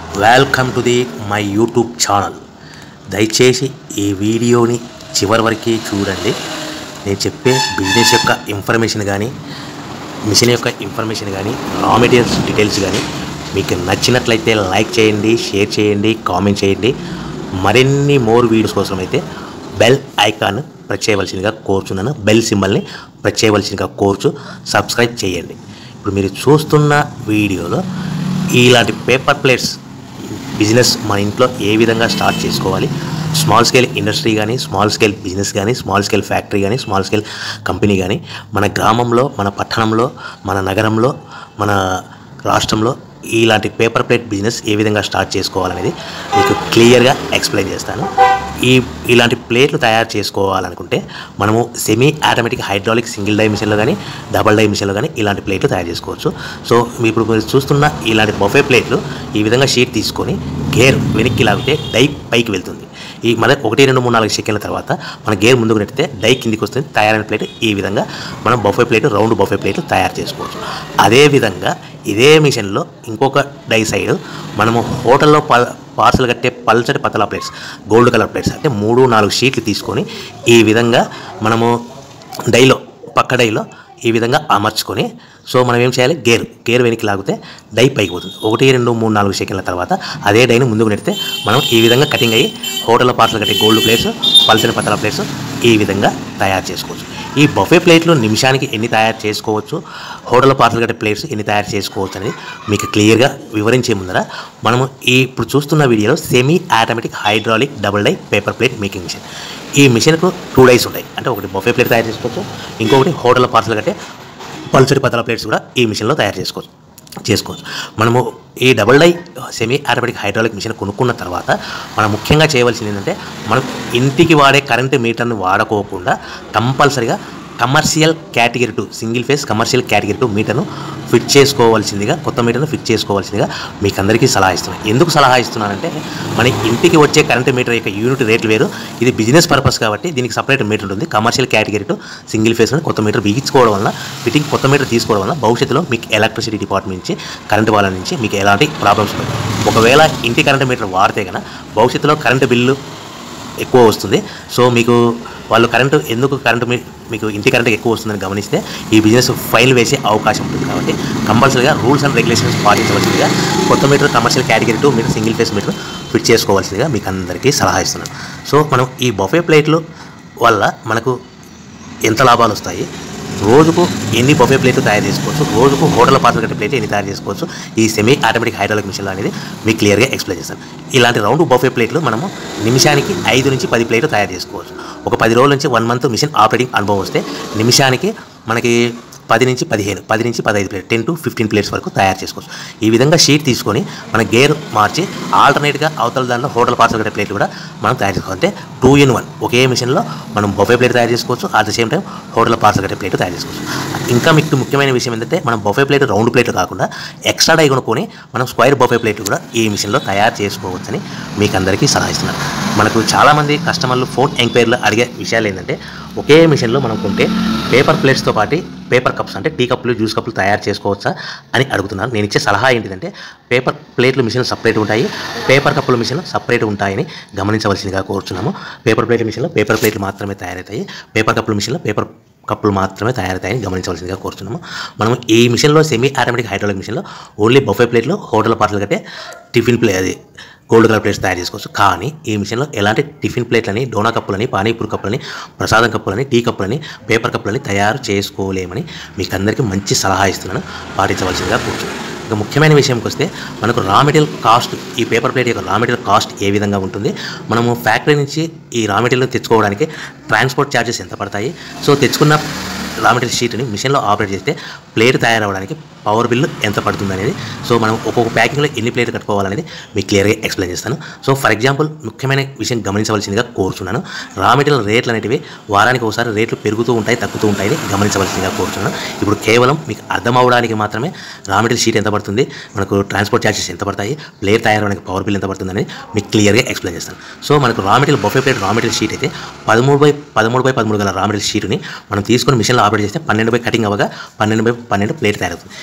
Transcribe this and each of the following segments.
welcome to the my YouTube channel దయచేసి ఈ వీడియోని చివరి వరకు చూడండి నేను చెప్పే బిజినెస్ యొక్క ఇన్ఫర్మేషన్ కానీ మిషన్ యొక్క ఇన్ఫర్మేషన్ కానీ రా మెటీరియల్స్ డీటెయిల్స్ కానీ మీకు నచ్చినట్లయితే లైక్ చేయండి షేర్ చేయండి కామెంట్ చేయండి మరిన్ని మోర్ వీడియోస్ కోసం అయితే బెల్ ఐకాన్ ప్రెస్ చేయవలసిందిగా కోరుచున్నాను బెల్ సింబల్ని ప్రెస్ చేయవలసిందిగా కోర్చు సబ్స్క్రైబ్ చేయండి ఇప్పుడు మీరు చూస్తున్న వీడియోలో ఇలాంటి పేపర్ ప్లేట్స్ బిజినెస్ మన ఇంట్లో ఏ విధంగా స్టార్ట్ చేసుకోవాలి స్మాల్ స్కేల్ ఇండస్ట్రీ కానీ స్మాల్ స్కేల్ బిజినెస్ కానీ స్మాల్ స్కేల్ ఫ్యాక్టరీ కానీ స్మాల్ స్కేల్ కంపెనీ కానీ మన గ్రామంలో మన పట్టణంలో మన నగరంలో మన రాష్ట్రంలో ఇలాంటి పేపర్ ప్లేట్ బిజినెస్ ఏ విధంగా స్టార్ట్ చేసుకోవాలనేది మీకు క్లియర్గా ఎక్స్ప్లెయిన్ చేస్తాను ఈ ఇలాంటి ప్లేట్లు తయారు చేసుకోవాలనుకుంటే మనము semi automatic hydraulic single die మిషన్లో కానీ డబల్ డై మిషన్లో కానీ ఇలాంటి ప్లేట్లు తయారు చేసుకోవచ్చు సో మీ ఇప్పుడు మీరు చూస్తున్న ఇలాంటి బొఫే ప్లేట్లు ఈ విధంగా షీట్ తీసుకొని గేర్ వెనక్కి లాగితే డై పైకి వెళ్తుంది ఈ మన ఒకటి రెండు మూడు నాలుగు సెకండ్ల తర్వాత మన గేర్ ముందుకు నెట్టితే డై కిందికి వస్తుంది తయారైన ప్లేట్ ఈ విధంగా మనం బఫే ప్లేట్ రౌండ్ బఫే ప్లేట్లు తయారు చేసుకోవచ్చు అదేవిధంగా ఇదే మిషన్లో ఇంకొక డై సైడ్ మనము హోటల్లో ప పార్సల్ కట్టే పల్చటి పతలా ప్లేట్స్ గోల్డ్ కలర్ ప్లేట్స్ అంటే మూడు నాలుగు షీట్లు తీసుకొని ఈ విధంగా మనము డైలో పక్క డైలో ఈ విధంగా అమర్చుకొని సో మనం ఏం చేయాలి గేర్ గేర్ వెనక్కి లాగితే డై పైకి పోతుంది ఒకటి రెండు మూడు నాలుగు సెకండ్ల తర్వాత అదే డైని ముందుకు నెడితే మనం ఈ విధంగా కటింగ్ అయ్యి హోటల్లో పార్సల్ కట్టే గోల్డ్ ప్లేట్స్ పల్చని పతల ప్లేట్స్ ఈ విధంగా తయారు చేసుకోవచ్చు ఈ బఫే ప్లేట్లు నిమిషానికి ఎన్ని తయారు చేసుకోవచ్చు హోటల్లో పార్సల్ కట్టే ప్లేట్స్ ఎన్ని తయారు చేసుకోవచ్చు అనేది మీకు క్లియర్గా వివరించే ముందర మనము ఈ ఇప్పుడు చూస్తున్న వీడియోలో semi automatic hydraulic double die paper plate making machine ఈ మిషన్కు టూ డైస్ ఉంటాయి అంటే ఒకటి బఫే ప్లేట్ తయారు చేసుకోవచ్చు ఇంకొకటి హోటల్ పార్సల్ కట్టే పల్చడి పతల ప్లేట్స్ కూడా ఈ మిషన్లో తయారు చేసుకోవచ్చు చేసుకోవచ్చు మనము ఈ double die semi automatic hydraulic machine కొనుక్కున్న తర్వాత మనం ముఖ్యంగా చేయవలసింది ఏంటంటే మనం ఇంటికి వాడే కరెంటు మీటర్ని వాడుకోకుండా కంపల్సరిగా commercial category two single phase commercial category two మీటర్ను ఫిట్ చేసుకోవాల్సిందిగా కొత్త మీటర్ను ఫిట్ చేసుకోవాల్సిందిగా మీకు అందరికీ సలహా ఇస్తున్నాను ఎందుకు సలహా ఇస్తున్నానంటే మన ఇంటికి వచ్చే కరెంటు మీటర్ యొక్క యూనిట్ రేట్లు వేరు ఇది బిజినెస్ పర్పస్ కాబట్టి దీనికి సపరేట్ మీటర్ ఉంటుంది commercial category two single phase అని కొత్త మీటర్ బిగించుకోవడం వల్ల ఫిట్టింగ్ కొత్త మీటర్ తీసుకోవడం వల్ల భవిష్యత్తులో మీకు ఎలక్ట్రిసిటీ డిపార్ట్మెంట్ నుంచి కరెంటు వాళ్ళ నుంచి మీకు ఎలాంటి ప్రాబ్లమ్స్ ఉండవు ఒకవేళ ఇంటి కరెంటు మీటర్ వాడితే కనుక భవిష్యత్తులో కరెంటు బిల్లు ఎక్కువ వస్తుంది సో మీకు వాళ్ళు కరెంటు ఎందుకు కరెంటు మీ మీకు ఇంటి కరెంట్ ఎక్కువ వస్తుందని గమనిస్తే ఈ బిజినెస్ ఫైల్ వేసే అవకాశం ఉంటుంది కాబట్టి కంపల్సరీగా రూల్స్ అండ్ రెగ్యులేషన్స్ పాటించవలసిందిగా కొత్త meter commercial category two meter single phase meter fit చేసుకోవాల్సిందిగా మీకు అందరికీ సలహా ఇస్తున్నాను సో మనం ఈ బఫే ప్లేట్లు వల్ల మనకు ఎంత లాభాలు వస్తాయి రోజుకు ఎన్ని బఫే ప్లేట్లు తయారు చేసుకోవచ్చు రోజుకు హోటల్ పాత్రలు కట్టే ప్లేట్ ఎన్ని తయారు చేసుకోవచ్చు ఈ సెమీ ఆటోమేటిక్ హైడ్రాలిక్ మిషన్లో అనేది మీకు క్లియర్గా ఎక్స్ప్లెయిన్ చేస్తాను ఇలాంటి రౌండ్ బఫే ప్లేట్లు మనము నిమిషానికి ఐదు నుంచి పది ప్లేట్లు తయారు చేసుకోవచ్చు ఒక పది రోజుల నుంచి వన్ మంత్ మిషన్ ఆపరేటింగ్ అనుభవం వస్తే నిమిషానికి మనకి పది నుంచి పదిహేను పది నుంచి పదహైదు plate ten to fifteen plates వరకు తయారు చేసుకోవచ్చు ఈ విధంగా షీట్ తీసుకొని మన గేర్ మార్చి ఆల్టర్నేట్గా అవతల దాంట్లో హోటల్ పార్సల్ కట్టే ప్లేట్లు కూడా మనం తయారు చేసుకోవాలి అంటే టూ ఇన్ వన్ ఒకే మిషన్లో మనం బొఫే ప్లేట్ తయారు చేసుకోవచ్చు at the same time hotel parcel కట్టే ప్లేట్ తయారు చేసుకోవచ్చు ఇంకా మీకు ముఖ్యమైన విషయం ఏంటంటే మనం బొఫే ప్లేట్ రౌండ్ ప్లేట్లు కాకుండా ఎక్స్ట్రా డై కొనుక్కొని మనం స్క్వైర్ బొఫే ప్లేట్లు కూడా ఈ మిషన్లో తయారు చేసుకోవచ్చని మీకు అందరికీ సలహా ఇస్తున్నాను మనకు చాలామంది కస్టమర్లు ఫోన్ ఎంక్వైరీలో అడిగే విషయాలు ఏంటంటే ఒకే మిషన్లో మనం కొంటే పేపర్ ప్లేట్స్తో పాటు పేపర్ కప్స్ అంటే టీ కప్పులు జ్యూస్ కప్పులు తయారు చేసుకోవచ్చా అని అడుగుతున్నాను నేను ఇచ్చే సలహా ఏంటిదంటే పేపర్ ప్లేట్లు మిషన్ సపరేట్ ఉంటాయి పేపర్ కప్పుల మిషన్ సపరేట్ ఉంటాయని గమనించవలసిందిగా కోరుచున్నాము పేపర్ ప్లేట్ల మిషన్లో పేపర్ ప్లేట్లు మాత్రమే తయారవుతాయి పేపర్ కప్పుల మిషన్లో పేపర్ కప్పులు మాత్రమే తయారవుతాయని గమనించవలసిందిగా కోరుతున్నాము మనం ఈ మిషన్లో సెమీ ఆటోమేటిక్ హైడ్రాలిక్ మిషన్లో ఓన్లీ బఫే ప్లేట్లు హోటల్ పార్సల్ కట్టే టిఫిన్ ప్లే అది గోల్డ్ కలర్ ప్లేట్స్ తయారు చేసుకోవచ్చు కానీ ఈ మిషన్లో ఎలాంటి టిఫిన్ ప్లేట్లని డోనా కప్పులని పానీపూరి కప్పులని ప్రసాదం కప్పులని టీ కప్పులని పేపర్ కప్పులని తయారు చేసుకోలేమని మీకు అందరికీ మంచి సలహా ఇస్తున్నాను పాటించవలసిందిగా కూర్చున్నాను ఇక ముఖ్యమైన విషయంకి వస్తే మనకు రా మెటీరియల్ కాస్ట్ ఈ పేపర్ ప్లేట్ యొక్క రా మెటీరియల్ కాస్ట్ ఏ విధంగా ఉంటుంది మనము ఫ్యాక్టరీ నుంచి ఈ రా మెటీరియల్ తెచ్చుకోవడానికి ట్రాన్స్పోర్ట్ ఛార్జెస్ ఎంత పడతాయి సో తెచ్చుకున్న రా మెటీరియల్ షీట్ని మిషన్లో ఆపరేట్ చేస్తే ప్లేట్ తయారవడానికి పవర్ బిల్లు ఎంత పడుతుంది అనేది సో మనం ఒక్కొక్క ప్యాకింగ్లో ఎన్ని ప్లేట్ కట్టుకోవాలనేది మీకు క్లియర్గా ఎక్స్ప్లెయిన్ చేస్తాను సో ఫర్ ఎగ్జాంపుల్ ముఖ్యమైన విషయం గమనించవలసిందిగా కోరుచున్నాను రా మెటీరియల్ రేట్లు అనేటివి వారానికి ఒకసారి రేట్లు పెరుగుతూ ఉంటాయి తగ్గుతూ ఉంటాయని గమనించవలసిందిగా కోరుచున్నాను ఇప్పుడు కేవలం మీకు అర్థం అవడానికి మాత్రమే రా మెటీరియల్ షీట్ ఎంత పడుతుంది మనకు ట్రాన్స్పోర్ట్ ఛార్జెస్ ఎంత పడతాయి ప్లేట్ తయారవడానికి పవర్ బిల్ ఎంత పడుతుంది అనేది మీకు క్లియర్గా ఎక్స్ప్లెయిన్ చేస్తాను సో మనకు raw material buffet plate raw material sheet అయితే పదమూడు బై పదమూడు బై పదమూడు గల రా మెటీరియల్ షీట్ని మనం తీసుకుని మిషన్లో ఆపరేట్ చేస్తే పన్నెండు బై కటింగ్ అవ్వగా పన్నెండు బై పన్నెండు ప్లేట్ తయారవుతుంది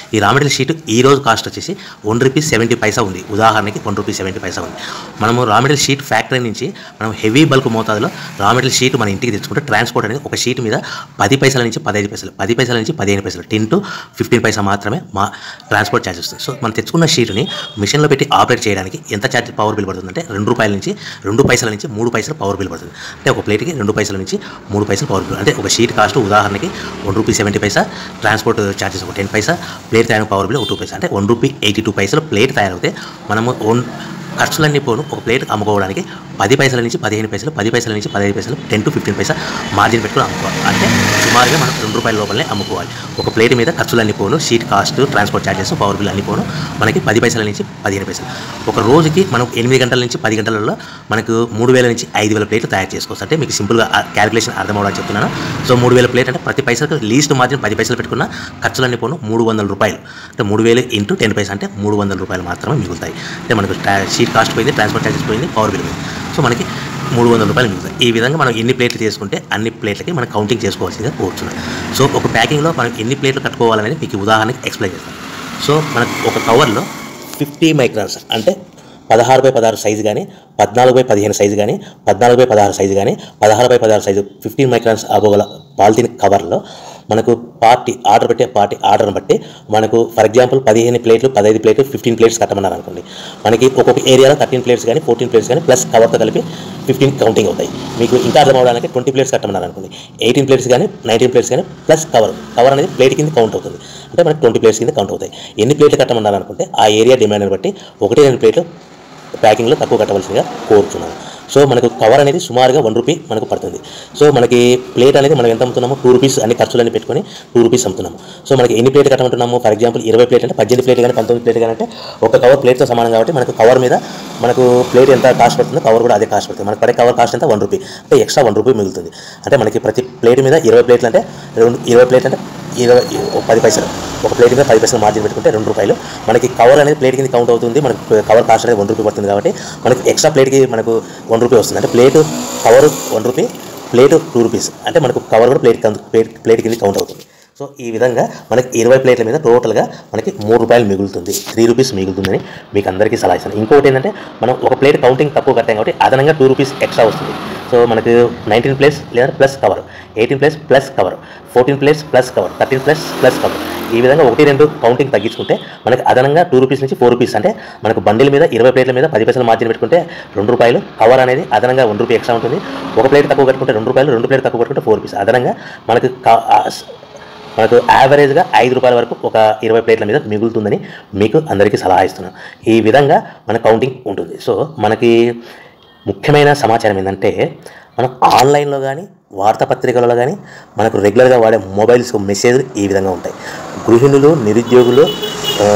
ఈ రా మెటీరియల్ షీట్ ఈ రోజు కాస్ట్ వచ్చేసి వన్ రూపీ సెవెంటీ పైసా ఉంది ఉదాహరణకి వన్ రూపీ సెవెంటీ పైసా ఉంది మనము రా మెటీరియల్ షీట్ ఫ్యాక్టరీ నుంచి మనం హెవీ బల్క్ మోతాదులో రా మెటీరియల్ షీట్ మన ఇంటికి తెచ్చుకుంటే ట్రాన్స్పోర్ట్ అనేది ఒక షీట్ మీద పది పైసల నుంచి పదహైదు పైసలు పది పైసల నుంచి పదిహేను పైసలు టెన్ టు ఫిఫ్టీన్ పైసా మాత్రమే మా ట్రాన్స్పోర్ట్ ఛార్జ్ వస్తుంది సో మనం తెచ్చుకున్న షీట్ని మిషన్లో పెట్టి ఆపరేట్ చేయడానికి ఎంత ఛార్జ్ పవర్ బిల్ పడుతుంది అంటే రెండు రూపాయల నుంచి రెండు పైసల నుంచి మూడు పైసలు పవర్ బిల్ పడుతుంది అంటే ఒక ప్లేట్కి రెండు పైసల నుంచి మూడు పైసలు పవర్ బిల్ అంటే ఒక షీట్ కాస్ట్ ఉదాహరణకి one rupee seventy paisa transport charges ఒక టెన్ పైసా ప్లేట్ తయారు పవర్ బిల్ ఒక టూ పైసా అంటే వన్ రూపీ ఎయిటీ టూ పైసలు ప్లేట్ తయారవుతే మనము వన్ ఖర్చులన్నీ పోను ఒక ప్లేట్ అమ్ముకోవడానికి పది పైసల నుంచి పదిహేను పైసలు పది పైసల నుంచి పదిహేను పైసలు ten to fifteen paisa margin పెట్టుకుని అమ్ముకోవాలి అంటే సుమారుగా మనం రెండు రూపాయల లోపలనే అమ్ముకోవాలి ఒక ప్లేట్ మీద ఖర్చులన్నీ పోను sheet cost transport charges power bill అన్ని పోను మనకి పది పైసల నుంచి పదిహేను పైసలు ఒక రోజుకి మనం ఎనిమిది గంటల నుంచి పది గంటలలో మనకు మూడు వేల నుంచి ఐదు వేల ప్లేట్లు తయారు చేసుకోవచ్చు అంటే మీకు సింపుల్గా క్యాలిక్యులేషన్ అర్థం అవడానికి చెప్తున్నాను సో మూడు వేల ప్లేట్ అంటే ప్రతి పైసలకు లీస్ట్ మార్జిన్ పది పైసలు పెట్టుకున్న ఖర్చులన్నీ పోను మూడు వందల రూపాయలు అంటే మూడు వేలు ఇంటూ టెన్ పైసా అంటే మూడు వందల రూపాయలు మాత్రమే మిగులుతాయి అంటే మనకు ట్రా- షీట్ కాస్ట్ పోయింది ట్రాన్స్పోర్ట్ ఛార్జెస్ పోయింది పవర్ బిల్ పోయింది సో మనకి మూడు వందల రూపాయలు మిగులుతాయి ఈ విధంగా మనం ఎన్ని ప్లేట్లు చేసుకుంటే అన్ని ప్లేట్లకి మనం కౌంటింగ్ చేసుకోవాల్సిందిగా కోరుతున్నాం సో ఒక ప్యాకింగ్లో మనం ఎన్ని ప్లేట్లు కట్టుకోవాలనేది మీకు ఉదాహరణకి ఎక్స్ప్లెయిన్ చేస్తాం సో మనకు ఒక కవర్లో ఫిఫ్టీ మైక్రాన్స్ అంటే పదహారు బై పదహారు సైజు కానీ పద్నాలుగు బై పదిహేను సైజు కానీ పద్నాలుగు బై పదహారు సైజు కానీ పదహారు బై పదహారు సైజు ఫిఫ్టీన్ మైక్రాన్స్ అవ్వగల పాలిథిన్ కవర్లో మనకు పార్టీ ఆర్డర్ పెట్టే పార్టీ ఆర్డర్ని బట్టి మనకు ఫర్ ఎగ్జాంపుల్ పదిహేను ప్లేట్లు పదహైదు ప్లేట్లు ఫిఫ్టీన్ ప్లేట్స్ కట్టమన్నారు అనుకోండి మనకి ఒక్కొక్క ఏరియాలో థర్టీన్ ప్లేట్స్ కానీ ఫోర్టీన్ ప్లేట్స్ కానీ ప్లస్ కవర్తో కలిపి ఫిఫ్టీన్ కౌంటింగ్ అవుతాయి మీకు ఇంకా అర్థం అవడానికి ట్వంటీ ప్లేట్స్ కట్టమన్నారు అనుకోండి ఎయిటీన్ ప్లేట్స్ కానీ నైన్టీన్ ప్లేట్స్ కానీ ప్లస్ కవర్ కవర్ అనేది ప్లేట్ కింద కౌంట్ అవుతుంది అంటే మనకి ట్వంటీ ప్లేట్స్ కింద కౌంట్ అవుతాయి ఎన్ని ప్లేట్లు కట్టమన్నారు అనుకుంటే ఆ ఏరియా డిమాండ్ని బట్టి ఒకటి రెండు ప్లేట్లు ప్యాకింగ్లో తక్కువ కట్టవలసిందిగా కోరుతున్నాను సో మనకు కవర్ అనేది సుమారుగా వన్ రూపీ మనకు పడుతుంది సో మనకి ప్లేట్ అనేది మనం ఎంత అమ్ముతున్నాము టూ రూపీస్ అన్ని ఖర్చులన్నీ పెట్టుకొని టూ రూపీస్ అమ్ముతున్నాము సో మనకి ఎన్ని ప్లేట్ కట్టమంటున్నాము ఫర్ ఎగ్జాంపుల్ ఇరవై ప్లేట్ అంటే పద్దెనిమిది ప్లేట్ కానీ పంతొమ్మిది ప్లేట్ కానీ అంటే ఒక కవర్ ప్లేట్తో సమానం కాబట్టి మనకు కవర్ మీద మనకు ప్లేట్ ఎంత కాస్ట్ పడుతుందో కవర్ కూడా అదే కాస్ట్ పడుతుంది మనకు పడే కవర్ కాస్ట్ ఎంత వన్ రూపీ అంటే ఎక్స్ట్రా వన్ రూపీ మిగులుతుంది అంటే మనకి ప్రతి ప్లేట్ మీద ఇరవై ప్లేట్లు అంటే రెండు ఇరవై ప్లేట్ అంటే ఇరవై ఒక పది పైసలు ఒక ప్లేట్ మీద పది పైసలు మార్జిన్ పెట్టుకుంటే రెండు రూపాయలు మనకి కవర్ అనేది ప్లేట్ కింద కౌంట్ అవుతుంది మనకి కవర్ కాస్ట్ అనేది వన్ రూపీ పడుతుంది కాబట్టి మనకి ఎక్స్ట్రా ప్లేట్కి మనకు వన్ రూపీ వస్తుంది అంటే plate cover one rupee plate two rupees అంటే మనకు కవర్ కూడా ప్లేట్ ప్లేట్ ప్లేట్ కింద కౌంట్ అవుతుంది సో ఈ విధంగా మనకి ఇరవై ప్లేట్ల మీద టోటల్గా మనకి మూడు రూపాయలు మిగులుతుంది త్రీ రూపీస్ మిగులుతుందని మీకు అందరికీ సలహా ఇస్తాను ఇంకొకటి ఏంటంటే మనం ఒక ప్లేట్ కౌంటింగ్ తక్కువ కట్టాం కాబట్టి అదనంగా టూ రూపీస్ ఎక్స్ట్రా వస్తుంది సో మనకు నైన్టీన్ ప్లేస్ లేదా plus cover eighteen plates plus cover fourteen plates plus cover thirteen plus plus cover ఈ విధంగా ఒకటి రెండు కౌంటింగ్ తగ్గించుకుంటే మనకి అదనంగా టూ రూపీస్ నుంచి ఫోర్ రూపీస్ అంటే మనకు బండిల్ మీద ఇరవై ప్లేట్ల మీద పది పైసలు మార్జిన్ పెట్టుకుంటే రెండు రూపాయలు కవర్ అనేది అదనంగా వన్ రూపీ ఎక్స్ట్రా ఉంటుంది ఒక ప్లేట్ తక్కువ కట్టుకుంటే రెండు రూపాయలు రెండు ప్లేట్ తక్కువ కట్టుకుంటే ఫోర్ రూపీస్ అదనంగా మనకు కా- ఆ స్- మనకు యావరేజ్గా ఐదు రూపాయల వరకు ఒక ఇరవై ప్లేట్ల మీద మిగులుతుందని మీకు అందరికీ సలహా ఇస్తున్నాను ఈ విధంగా మన కౌంటింగ్ ఉంటుంది సో మనకి ముఖ్యమైన సమాచారం ఏంటంటే మనం ఆన్లైన్లో కానీ వార్తాపత్రికలలో కానీ మనకు రెగ్యులర్గా వాడే మొబైల్స్ మెసేజ్లు ఈ విధంగా ఉంటాయి గృహిణులు నిరుద్యోగులు ఆ,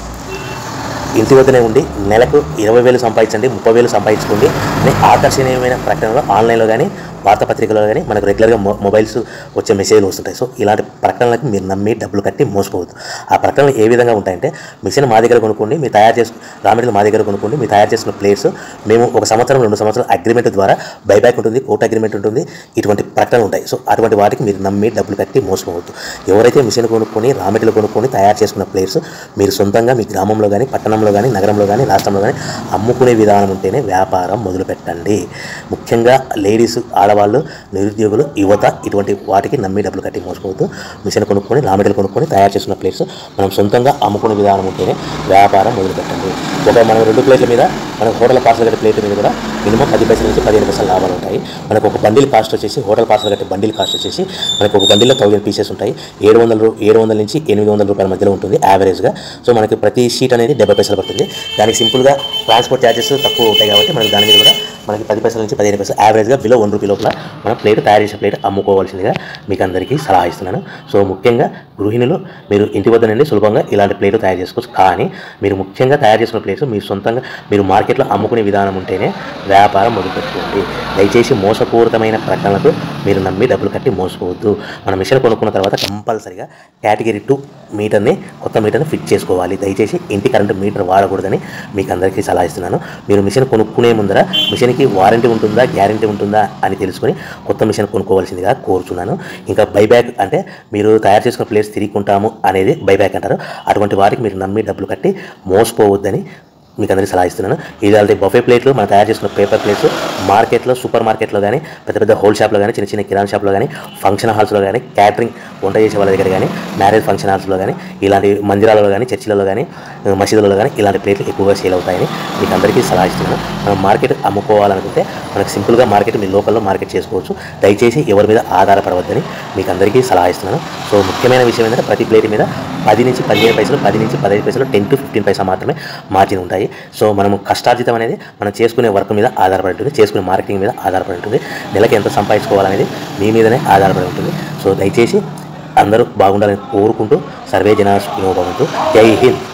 ఇంటి వద్దనే ఉండి నెలకు ఇరవై వేలు సంపాదించండి ముప్పై వేలు సంపాదించుకోండి అనే ఆకర్షణీయమైన ప్రకటనలు ఆన్లైన్లో కానీ వార్తాపత్రికలో కానీ మనకు రెగ్యులర్గా మొ మొబైల్స్ వచ్చే మెసేజ్లు వస్తుంటాయి సో ఇలాంటి ప్రకటనలకు మీరు నమ్మి డబ్బులు కట్టి మోసపోవద్దు ఆ ప్రకటనలు ఏ విధంగా ఉంటాయంటే మిషన్ మా దగ్గర కొనుక్కోండి మీరు తయారు చేసు రా మెటీరియల్ మా దగ్గర కొనుక్కోండి మీరు తయారు చేసిన ప్లేట్స్ మేము ఒక సంవత్సరం రెండు సంవత్సరాల అగ్రిమెంట్ ద్వారా బైబ్యాక్ ఉంటుంది కోర్ట్ అగ్రిమెంట్ ఉంటుంది ఇటువంటి ప్రకటనలు ఉంటాయి సో అటువంటి వాటికి మీరు నమ్మి డబ్బులు కట్టి మోసపోవద్దు ఎవరైతే మిషన్ కొనుక్కొని రా మెటీరియల్ కొనుక్కొని తయారు చేసుకున్న ప్లేట్స్ మీరు సొంతంగా మీ గ్రామంలో కానీ పట్టణంలో కానీ నగరంలో కానీ రాష్ట్రంలో కానీ అమ్ముకునే విధానం ఉంటేనే వ్యాపారం మొదలు పెట్టండి ముఖ్యంగా లేడీస్ ఆడవాళ్ళు నిరుద్యోగులు యువత ఇటువంటి వాటికి నమ్మి డబ్బులు కట్టి మోసపోవద్దు మిషన్ కొనుక్కొని రా మెటీరియల్ కొనుక్కొని తయారు చేసుకున్న ప్లేట్స్ మనం సొంతంగా అమ్ముకునే విధానం ఉంటేనే వ్యాపారం మొదలు పెట్టండి ఒక మనం రెండు ప్లేట్ల మీద మన హోటల్ పార్సల్ కట్టే ప్లేట్ మీద కూడా మినిమం పది పైసల నుంచి పదిహేను పైసలు లాభాలు ఉంటాయి మనకు ఒక బండిల్ కాస్ట్ వచ్చేసి హోటల్ పార్సల్ కట్టే బండిల్ కాస్ట్ వచ్చేసి మనకు ఒక బండిల్లో థౌసండ్ పీసెస్ ఉంటాయి ఏడు వందల రూ- ఏడు వందల నుంచి ఎనిమిది వందల రూపాయల మధ్యలో ఉంటుంది యావరేజ్గా సో మనకి ప్రతి షీట్ అనేది డెబ్బై పైసలు పడుతుంది దానికి సింపుల్గా ట్రాన్స్పోర్ట్ ఛార్జెస్ తక్కువ ఉంటాయి కాబట్టి మనకి దాని మీద కూడా మనకి పది పైసల నుంచి పదిహేను పైసలు యావరేజ్గా బిలో వన్ రూపీ లోపల మనం ప్లేట్ తయారు చేసిన ప్లేట్ అమ్ముకోవాల్సిందిగా మీకు అందరికీ సలహా ఇస్తున్నాను సో ముఖ్యంగా గృహిణులు మీరు ఇంటి వద్ద నుండి సులభంగా ఇలాంటి ప్లేట్లు తయారు చేసుకోవచ్చు కానీ మీరు ముఖ్యంగా తయారు చేసుకున్న ప్లేట్స్ మీరు సొంతంగా మీరు మార్కెట్లో అమ్ముకునే విధానం ఉంటేనే వ్యాపారం మొదలుపెట్టుకోండి దయచేసి మోసపూరితమైన ప్రకటనలకు మీరు నమ్మి డబ్బులు కట్టి మోసపోవద్దు మన మిషన్ కొనుక్కున్న తర్వాత కంపల్సరిగా కేటగిరీ టూ మీటర్ని కొత్త మీటర్ని ఫిట్ చేసుకోవాలి దయచేసి ఇంటి కరెంట్ మీటర్ అసలు వాడకూడదని మీకు అందరికీ సలహా ఇస్తున్నాను మీరు మిషన్ కొనుక్కునే ముందర మిషన్కి వారంటీ ఉంటుందా గ్యారంటీ ఉంటుందా అని తెలుసుకొని కొత్త మిషన్ కొనుక్కోవాల్సిందిగా కోరుచున్నాను ఇంకా బైబ్యాక్ అంటే మీరు తయారు చేసుకున్న ప్లేట్స్ తిరిగి కొంటాము అనేది బైబ్యాక్ అంటారు అటువంటి వారికి మీరు నమ్మి డబ్బులు కట్టి మోసపోవద్దని మీకు అందరికీ సలహా ఇస్తున్నాను ఇలాంటి బఫే ప్లేట్లు మనం తయారు చేసుకున్న పేపర్ ప్లేట్స్ మార్కెట్లో సూపర్ మార్కెట్లో కానీ పెద్ద పెద్ద హోల్ షాప్లో కానీ చిన్న చిన్న కిరాణా షాప్లో కానీ ఫంక్షన్ హాల్స్లో కానీ క్యాటరింగ్ వంట చేసే వాళ్ళ దగ్గర కానీ మ్యారేజ్ ఫంక్షన్ హాల్స్లో కానీ ఇలాంటి మందిరాలలో కానీ చర్చిలలో కానీ మసీదులలో కానీ ఇలాంటి ప్లేట్లు ఎక్కువగా సేల్ అవుతాయని మీకు అందరికీ సలహా ఇస్తున్నాను మనం మార్కెట్ అమ్ముకోవాలనుకుంటే మనకు సింపుల్గా మార్కెట్ మీ లోకల్లో మార్కెట్ చేసుకోవచ్చు దయచేసి ఎవరి మీద ఆధారపడవద్దని మీకు అందరికీ సలహా ఇస్తున్నాను సో ముఖ్యమైన విషయం ఏంటంటే ప్రతి ప్లేట్ మీద పది నుంచి పదిహేను పైసలు పది నుంచి పదహైదు పైసలు టెన్ టు ఫిఫ్టీన్ పైసా మాత్రమే మార్జిన్ ఉంటాయి సో మనం కష్టార్జితం అనేది మనం చేసుకునే వర్క్ మీద ఆధారపడి ఉంటుంది చేసుకునే మార్కెటింగ్ మీద ఆధారపడి ఉంటుంది నెలకి ఎంత సంపాదించుకోవాలనేది మీ మీదనే ఆధారపడి ఉంటుంది సో దయచేసి అందరూ బాగుండాలని కోరుకుంటూ సర్వే జనా సుఖినో భవంతు జై హింద్